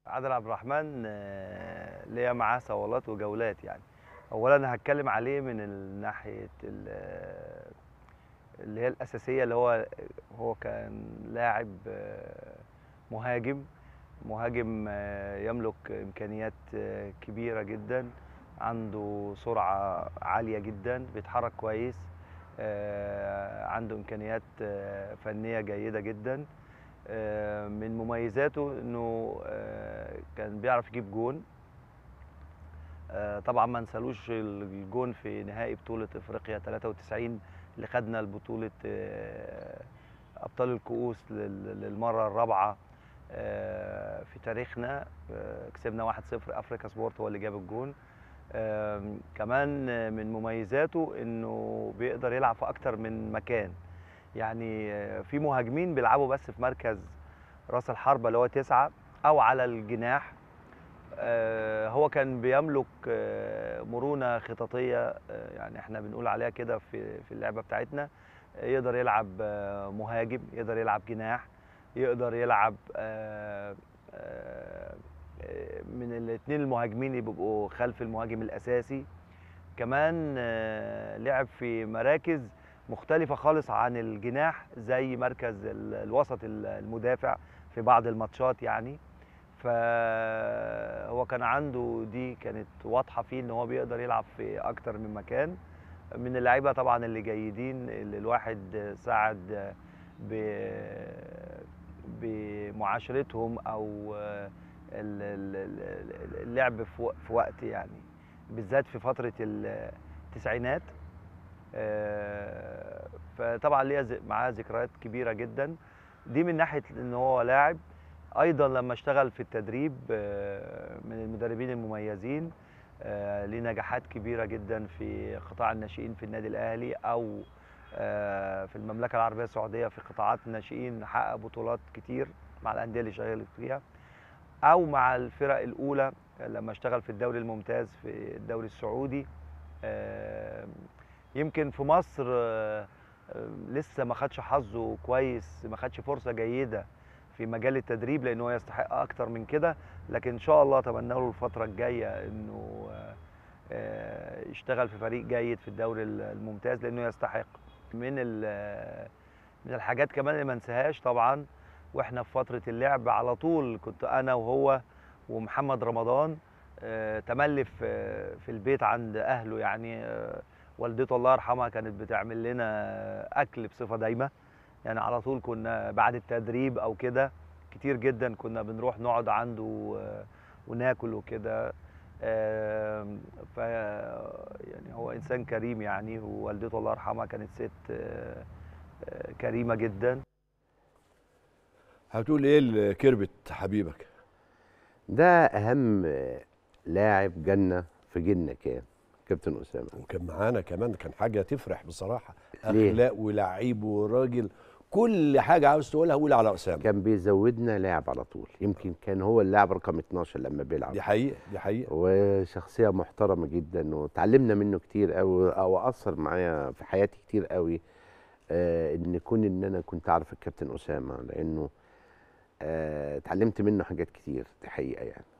عادل عبد الرحمن آه، ليا معاه صولات وجولات يعني اولا هتكلم عليه من ال- ناحيه ال- اللي هي الاساسيه اللي هو هو كان لاعب آه، مهاجم مهاجم آه، يملك امكانيات آه، كبيره جدا عنده سرعه عاليه جدا بيتحرك كويس آه، عنده امكانيات آه، فنيه جيده جدا آه، من مميزاته انه آه، كان بيعرف يجيب جون آه، طبعا ما نسالوش الجون في نهائي بطوله افريقيا 93 اللي خدنا البطوله آه، ابطال الكؤوس لل- للمره الرابعه آه، في تاريخنا آه، كسبنا 1-0 افريكا سبورت هو اللي جاب الجون آم، كمان آه، من مميزاته انه بيقدر يلعب في اكتر من مكان يعني آه، في مهاجمين بيلعبوا بس في مركز راس الحربة اللي هو تسعة أو على الجناح آه، هو كان بيملك آه، مرونة خططية آه، يعني احنا بنقول عليها كده في في اللعبة بتاعتنا آه، يقدر يلعب آه، مهاجم يقدر يلعب جناح يقدر يلعب آه، آه، آه، من الاثنين المهاجمين اللي بيبقوا خلف المهاجم الأساسي كمان آه، لعب في مراكز مختلفة خالص عن الجناح زي مركز ال- الوسط ال- المدافع في بعض الماتشات يعني فهو كان عنده دي كانت واضحة فيه ان هو بيقدر يلعب في اكتر من مكان من اللعيبة طبعا اللي جيدين اللي الواحد ساعد ب- بمعاشرتهم او ال- ال- ال- اللعب في وق- في وقت يعني بالذات في فترة التسعينات آه، فطبعا ليا ذ- معاه ذكريات كبيره جدا دي من ناحيه ان هو لاعب ايضا لما اشتغل في التدريب آه، من المدربين المميزين آه، ليه نجاحات كبيره جدا في قطاع الناشئين في النادي الاهلي او آه، في المملكه العربيه السعوديه في قطاعات الناشئين حقق بطولات كتير مع الانديه اللي شغال فيها او مع الفرق الاولى لما اشتغل في الدوري الممتاز في الدوري السعودي آه، يمكن في مصر آه، آه، لسه ما خدش حظه كويس ما خدش فرصه جيده في مجال التدريب لان هو يستحق اكتر من كده لكن ان شاء الله اتمنى له الفتره الجايه انه آه، آه، يشتغل في فريق جيد في الدوري الممتاز لانه يستحق من ال- من الحاجات كمان اللي ما انساهاش طبعا واحنا في فتره اللعب على طول كنت انا وهو ومحمد رمضان آه، تملي في في البيت عند اهله يعني آه، والدته الله يرحمها كانت بتعمل لنا اكل بصفه دايمه يعني على طول كنا بعد التدريب او كده كتير جدا كنا بنروح نقعد عنده آه، وناكل وكده آم، ف يعني هو انسان كريم يعني ووالدته الله يرحمها كانت ست آه، آه، كريمه جدا هتقول ايه لكربة حبيبك ده اهم لاعب جنة في جنة كان كابتن اسامه وكان معانا كمان كان حاجه تفرح بصراحه ليه؟ اخلاق ولعيب وراجل كل حاجه عاوز تقولها قول على اسامه كان بيزودنا لاعب على طول يمكن كان هو اللاعب رقم 12 لما بيلعب دي حقيقه دي حقيقه وشخصيه محترمه جدا وتعلمنا منه كتير قوي او اثر معايا في حياتي كتير قوي آه ان كون ان انا كنت اعرف الكابتن اسامه لانه آه اتعلمت منه حاجات كتير دي حقيقه يعني